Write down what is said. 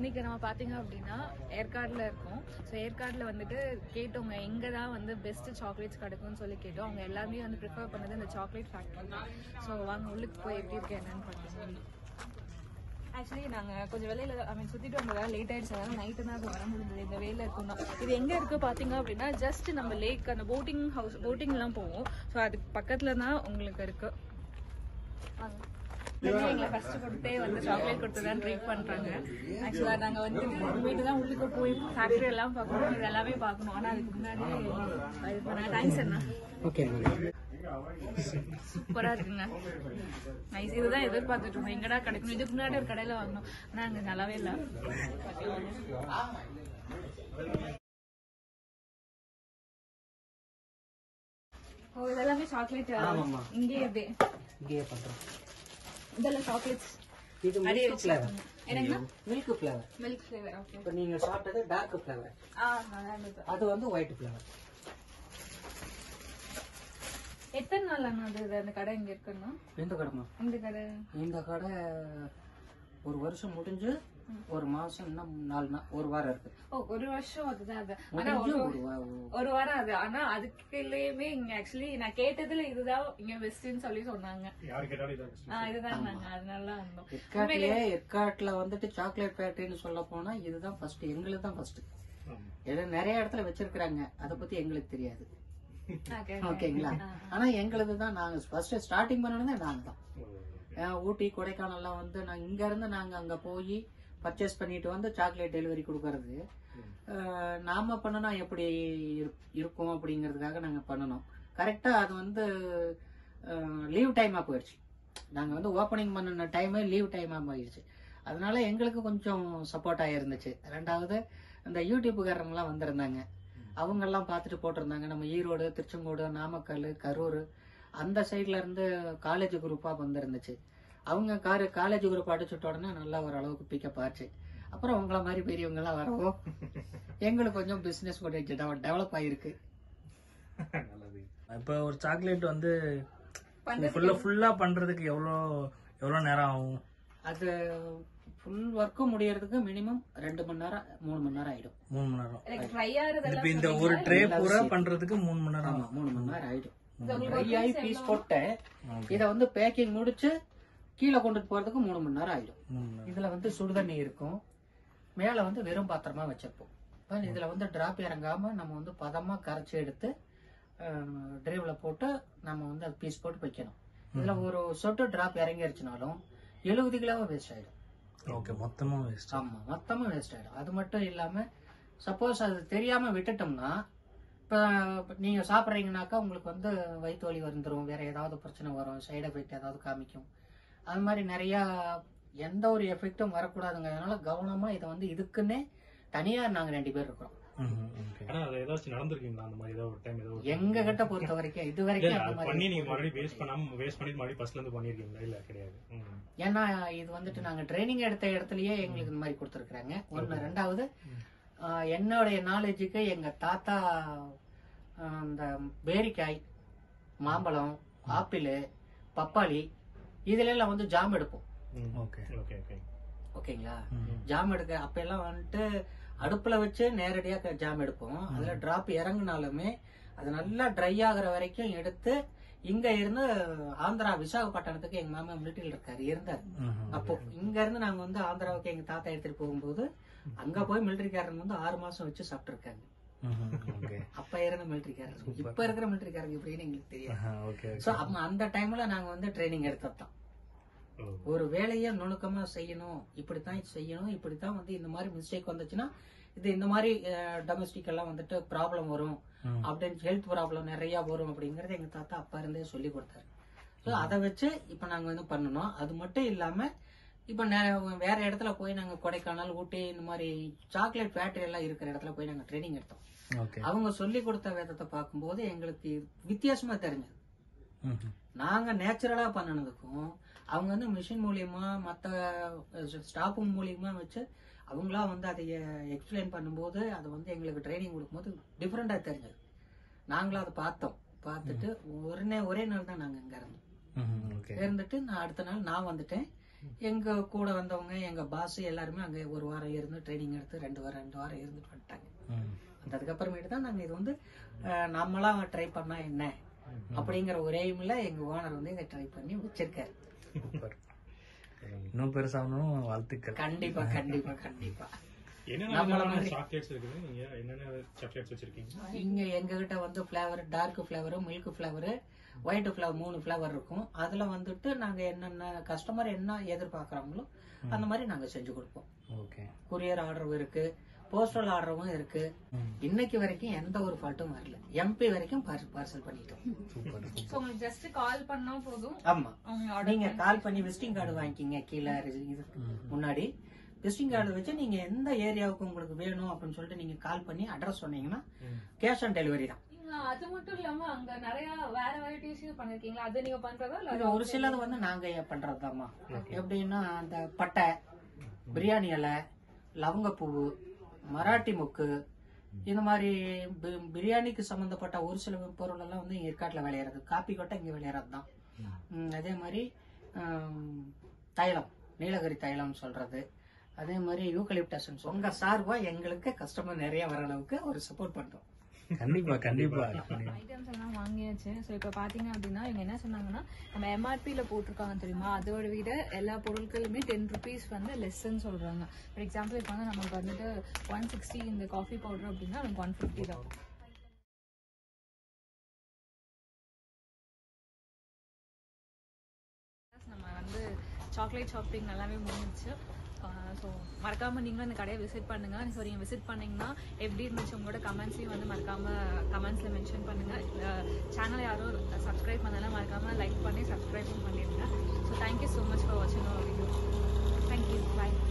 இன்னைக்கு நம்ம பாத்தீங்க அப்படின்னா ஏற்காடுல இருக்கோம் ஸோ ஏற்காடுல வந்துட்டு கேட்டவங்க எங்க தான் வந்து பெஸ்ட் சாக்லேட்ஸ் கிடைக்கும்னு சொல்லி கேட்டோம் அவங்க எல்லாருமே வந்து ப்ரிஃபர் பண்ணது இந்த சாக்லேட் ஃபேக்டரி தான் ஸோ வாங்க உள்ளுக்கு போய் எப்படி இருக்கு என்னன்னு பார்க்கலாம் ஆக்சுவலி நாங்க கொஞ்சம் வெளியில ஐ மீன் சுத்திட்டு வந்ததால லேட் ஆயிடுச்சு அதனால நைட்டு தான் அது வர முடிஞ்சது இந்த வேலை இருக்கும்னா இது எங்க இருக்கு பாத்தீங்க அப்படின்னா ஜஸ்ட் நம்ம லேக் அந்த போட்டிங் ஹவுஸ் போட்டிங் எல்லாம் போவோம் ஸோ அதுக்கு பக்கத்துல தான் உங்களுக்கு இருக்கு வாங்க. இவங்க எங்களை ஃபர்ஸ்ட் கொடுத்தே வந்து சாக்லேட் கொடுத்து தான் ட்ரீட் பண்றாங்க ஆக்சுவலா நாங்க வந்து வீட்டு தான் உள்ளுக்கு போய் ஃபேக்டரி எல்லாம் பார்க்கணும் இது எல்லாமே பார்க்கணும் ஆனா அதுக்கு முன்னாடி இது பண்ணாங்க தேங்க்ஸ் அண்ணா ஓகே சூப்பரா இருக்குங்க நைஸ் இதுதான் எதிர்பார்த்துட்டு இருந்தோம் எங்கடா கிடைக்கும் இதுக்கு முன்னாடி ஒரு கடையில வாங்கினோம் ஆனா அங்க நல்லாவே இல்ல ஓ இதெல்லாமே சாக்லேட் ஆமாம்மா. இங்கே இது இங்கேயே பண்றோம் இதெல்லாம் சாக்லேட்ஸ் இது அடியே மில்க் ஃபிளேவர் என்னங்கண்ணா milk flavour milk flavour okay இப்போ நீங்க சாப்பிட்டது டார்க் ஃபிளேவர் ஆ நல்லா இருந்தது அது வந்து ஒயிட் ஃபிளேவர் எத்தனை நாள் அண்ணா அது இது அந்த கடை இங்க இருக்குன்னா எந்த கடைமா இந்த கடை இந்த கடை ஒரு வருஷம் முடிஞ்சு ஒரு மாசம் இன்னும் நாலு நாள் ஒரு வாரம் இருக்கு ஓ ஒரு வருஷம் அதுதான் அது ஆனா முடிஞ்சு ஒரு ஒரு வா- ஒரு வாரம் அது ஆனா அதுக்குள்ளயுமே இங்க ஆக்சுவலி நான் கேட்டதுல இதுதான் இங்க பெஸ்ட்னு சொல்லி சொன்னாங்க ஆ, இதுதான் நாங்க அதனால வந்தோம் எற்காட்டிலே எற்காட்டுல வந்துட்டு சாக்லேட் ஃபேக்டரின்னு சொல்ல போனா இதுதான் ஃபர்ஸ்ட் எங்களுக்கு தான் ஃபர்ஸ்ட் இது நிறைய இடத்துல வச்சிருக்கிறாங்க அதை பத்தி எங்களுக்கு தெரியாது Okay, ஓகேங்களா ஆனா எங்களுது தான் நாங்க ஃபர்ஸ்ட் ஸ்டார்டிங் பண்ணனதே நாங்க தான் அஹ் ஊட்டி கொடைக்கானல்லாம் வந்து நாங்க இங்க இருந்து நாங்க அங்க போய் பர்ச்சேஸ் பண்ணிட்டு வந்து சாக்லேட் டெலிவரி கொடுக்கறது அஹ் நாம பண்ணனா எப்படி இருப்- இருக்கும் அப்படிங்கிறதுக்காக நாங்க பண்ணனோம் கரெக்டா அது வந்து லீவ் டைமா போயிடுச்சு நாங்க வந்து ஓப்பனிங் பண்ணின டைமே லீவ் டைமா போயிடுச்சு அதனால எங்களுக்கு கொஞ்சம் சப்போர்ட் ஆயிருந்துச்சு ரெண்டாவது இந்த யூடியூப்புக்காரங்களாம் வந்திருந்தாங்க அவங்க எல்லாம் பார்த்துட்டு போட்டிருந்தாங்க நம்ம ஈரோடு திருச்செங்கோடு நாமக்கல் கரூர் அந்த சைட்ல இருந்து காலேஜ் குரூப்பா வந்திருந்துச்சு அவங்க காரு காலேஜ் குரூப் அடிச்சுட்ட உடனே நல்லா ஓரளவுக்கு பிக்கப் ஆச்சு அப்புறம் உங்கள மாதிரி பெரியவங்க எல்லாம் வரவும் எங்களுக்கு கொஞ்சம் பிசினஸ் கொஞ்சம் டெவலப் ஆயிருக்கு இப்போ ஒரு சாக்லேட் வந்து ஃபுல்லா ஃபுல்லா பண்றதுக்கு எவ்வளோ எவ்வளோ நேரம் ஆகும் அது ஃபுல் ஒர்க்கும் முடியறதுக்கு மினிமம் ரெண்டு மணி நேரம் மூணு மணி நேரம் ஆயிடும் மூணு மணி நேரம் எனக்கு ட்ரை ஆகுறதெல்லாம் இப்போ இந்த ஒரு ட்ரே பூரா பண்றதுக்கு மூணு மணி நேரம் ஆமா மூணு மணி நேரம் ஆயிடும் உங்களுக்கு ட்ரை ஆகி பீஸ் போட்டேன் இத வந்து பேக்கிங் முடிச்சு கீழே கொண்டுட்டு போறதுக்கு மூணு மணி நேரம் ஆயிடும் மூணு மணி நேரம் இதுல வந்து சுடுதண்ணி இருக்கும் மேல வந்து வெறும் பாத்திரமா வச்சிருப்போம் இப்ப இதுல வந்து டிராப் இறங்காம நம்ம வந்து பதமா கரைச்சி எடுத்து டிரைவ்ல போட்டு நம்ம வந்து அது பீஸ் போட்டு வைக்கணும் இதுல ஒரு சொட்டு டிராப் இறங்கிருச்சுனாலும் எழுபது கிலோவா வேஸ்ட் ஆயிடும் ஓகே மொத்தமா வேஸ்ட் ஆமா மொத்தமா வேஸ்ட் ஆயிடும் அது மட்டும் இல்லாம சப்போஸ் அது தெரியாம விட்டுட்டோம்னா இப்ப நீங்க சாப்பிட்றீங்கனாக்கா உங்களுக்கு வந்து வயிற்று வலி வந்துடும் வேற ஏதாவது பிரச்சனை வரும் சைடு எஃபெக்ட் ஏதாவது காமிக்கும் அது மாதிரி நிறைய எந்த ஒரு எஃபெக்டும் வரக்கூடாதுங்க அதனால கவனமா இதை வந்து இதுக்குன்னே தனியா நாங்க ரெண்டு பேர் இருக்கிறோம் ஓகே ஆனா அது ஏதாச்சும் நடந்திருக்கீங்களா அந்த மாதிரி ஏதோ ஒரு டைம் ஏதோ ஒரு- எங்க கிட்ட பொறுத்த வரைக்கும் இது இல்ல, வரைக்கும் இல்ல, அந்த அது மாதிரி பண்ணி நீங்க மறுபடியும் வேஸ்ட் பண்ணாம வேஸ்ட் பண்ணிட்டு மறுபடியும் ஃபர்ஸ்ட்ல இருந்து பண்ணிருக்கீங்களா இல்ல கிடையாது ம். ஏன்னா இது வந்துட்டு நாங்க ட்ரைனிங் எடுத்த இடத்துலயே எங்களுக்கு இந்த மாதிரி கொடுத்துருக்காங்க ஒண்ணு ரெண்டாவது ஆஹ், என்னுடைய நாலேஜுக்கு எங்க தாத்தா ஆஹ், இந்த பேரிக்காய் மாம்பழம் ஆப்பிள் பப்பாளி இதுல எல்லாம் வந்து ஜாம் எடுப்போம் ம். ஓகே ஓகே ஓகே ஓகேங்களா ஜாம் எடுக்க அப்ப எல்லாம் வந்துட்டு அடுப்புல வச்சு நேரடியா க- ஜாம் எடுப்போம் அதுல டிராப் இறங்குனாலுமே அது நல்லா ட்ரை ஆகுற வரைக்கும் எடுத்து இங்க இருந்து ஆந்திரா விசாகப்பட்டினத்துக்கு எங்க மாமா மிலிட்டரியில் இருக்காரு இருந்தாரு அப்போ இங்க இருந்து நாங்க வந்து ஆந்திராவுக்கு எங்க தாத்தா எடுத்துட்டு போகும்போது அங்க போய் மிலிட்டரிக்காரங்க வந்து ஆறு மாசம் வச்சு சாப்பிட்டு இருக்காங்க ஓகே அப்ப இருந்த மிலிட்டரிக்காரங்க இப்ப இருக்கிற மிலிட்டரிக்காரங்க எப்படின்னு எங்களுக்கு தெரியாது ஓகே சோ அப்ப அந்த டைம்ல நாங்க வந்து ட்ரைனிங் எடுத்தோம் ஓ. ஒரு வேலையை நுணுக்கமா செய்யணும் இப்படித்தான் செய்யணும் இப்படித்தான் வந்து இந்த மாதிரி மிஸ்டேக் வந்துச்சுன்னா இது இந்த மாதிரி டொமஸ்டிக் எல்லாம் வந்துட்டு ப்ராப்ளம் வரும் ம். அப்படின்னு ஹெல்த் ப்ராப்ளம் நிறைய வரும் அப்படிங்கறது எங்க தாத்தா அப்பா இருந்தே சொல்லி கொடுத்தாரு ஸோ அதை வச்சு இப்ப நாங்க வந்து பண்ணணும் அது மட்டும் இல்லாம இப்ப நே- வேற இடத்துல போய் நாங்க கொடைக்கானல் ஊட்டி இந்த மாதிரி சாக்லேட் ஃபேக்டரி எல்லாம் இருக்கிற இடத்துல போய் நாங்க ட்ரைனிங் எடுத்தோம் ஓகே அவங்க சொல்லி கொடுத்த விதத்தை பார்க்கும்போது எங்களுக்கு வித்தியாசமா தெரிஞ்சது நாங்க நேச்சுரலா பண்ணினதுக்கும் அவங்க வந்து மிஷின் மூலியமா மத்த ஸ்டாஃபுங்க மூலியமா வச்சு அவங்களா வந்து அதை எக்ஸ்பிளைன் பண்ணும்போது அது வந்து எங்களுக்கு ட்ரைனிங் கொடுக்கும்போது டிஃப்ரெண்டா தெரிஞ்சது நாங்களும் அதை பார்த்தோம் பார்த்துட்டு ஒரே ஒரே நாள் தான் நாங்க இங்க இருந்தோம் ஓகே இருந்துட்டு நான் அடுத்த நாள் நான் வந்துட்டேன் எங்க கூட வந்தவங்க எங்க பாஸ் எல்லாருமே அங்க ஒரு வாரம் இருந்து ட்ரைனிங் எடுத்து ரெண்டு வாரம் ரெண்டு வாரம் இருந்துட்டு வந்துட்டாங்க ம். அதுக்கப்புறமேட்டு தான் நாங்க இது வந்து அஹ், நம்மளாம் ட்ரை பண்ணா என்ன அப்படிங்கிற ஒரே எய்ம்ல எங்க ஓனர் வந்து இதை ட்ரை பண்ணி வச்சிருக்காரு சூப்பர் இன்னும் பெருசாகணும் வாழ்த்துக்கள் கண்டிப்பா கண்டிப்பா கண்டிப்பா என்னென்ன நம்மள விதமான மாதிரி. சாக்லேட்ஸ் இருக்குது நீங்க என்னென்ன சாக்லேட்ஸ் வச்சிருக்கீங்க இங்க எங்க கிட்ட வந்து flavour dark flavour milk flavour white flavour மூணு ஃபிளவர் இருக்கும் அதுல வந்துட்டு நாங்க என்னென்ன கஸ்டமர் என்ன எதிர்பார்க்கறாங்களோ அந்த மாதிரி நாங்க செஞ்சு கொடுப்போம் ஓகே கொரியர் ஆர்டரும் இருக்கு போஸ்டல் ஆர்டரும் இருக்கு ம். இன்னைக்கு வரைக்கும் எந்த ஒரு ஃபால்ட்டும் வரல எம்பி வரைக்கும் பார்சல் பண்ணிட்டோம் சூப்பர் ஸோ உங்களுக்கு ஜஸ்ட் கால் பண்ணா போதும் ஆமா அவங்க ஆர்டர் நீங்க கால் பண்ணி விசிட்டிங் கார்டு வாங்கிக்கிங்க கீழே இது முன்னாடி விசிட்டிங் கார்டு வச்சு நீங்க எந்த ஏரியாவுக்கு உங்களுக்கு வேணும் அப்படின்னு சொல்லிட்டு நீங்க கால் பண்ணி அட்ரஸ் சொன்னீங்கன்னா கேஷ் ஆன் டெலிவரி தான் நீங்க அது மட்டும் இல்லாம அங்க நிறைய வேற வெரைட்டிஸும் பண்ணிருக்கீங்களா அது நீங்க பண்றதா இல்ல இது ஒரு சிலது வந்து நாங்க பண்றதுதாம்மா எப்படின்னா அந்த பட்டை பிரியாணி இலை லவங்கப்பூவு மராட்டி மொக்கு இந்த மாதிரி பி- பிரியாணிக்கு சம்பந்தப்பட்ட ஒரு சில பொருள் எல்லாம் வந்து ஏற்காட்டில் விளையிறது காப்பி கொட்டை இங்க விளையிறது தான் ம், அதே மாதிரி ஆம், தைலம் நீலகிரி தைலம் சொல்றது அதே மாதிரி யூகலிப்டஸ் உங்க சார்பா எங்களுக்கு கஸ்டமர் நிறைய வர அளவுக்கு ஒரு சப்போர்ட் பண்றோம் கண்டிப்பா கண்டிப்பா ஐட்டம்ஸ் எல்லாம் வாங்கியாச்சு ஸோ இப்போ பார்த்தீங்க அப்படின்னா இவங்க என்ன சொன்னாங்கன்னா நம்ம எம்ஆர்பியில் போட்டிருக்காங்க தெரியுமா அதோட விட எல்லா பொருட்களுமே டென் ருபீஸ் வந்து லெஸ்ன்னு சொல்கிறாங்க ஃபார் எக்ஸாம்பிள் இப்போ வந்து நமக்கு வந்துட்டு ஒன் சிக்ஸ்டி இந்த காஃபி பவுடர் அப்படின்னா நமக்கு ஒன் ஃபிஃப்டி தான் நம்ம வந்து சாக்லேட் ஷாப்பிங் எல்லாமே முடிஞ்சிச்சு ஸோ மறக்காம நீங்களும் இந்த கடையை விசிட் பண்ணுங்க ஸோ நீங்கள் விசிட் பண்ணீங்கன்னா எப்படி இருந்துச்சு உங்களோட கமெண்ட்ஸையும் வந்து மறக்காம கமெண்ட்ஸில் மென்ஷன் பண்ணுங்க சேனலை யாரும் சப்ஸ்கிரைப் பண்ணலாம் மறக்காம லைக் பண்ணி சப்ஸ்கிரைபும் பண்ணிடுங்க so thank you so much for வாட்சிங் அவர் வீடியோ தேங்க்யூ பாய்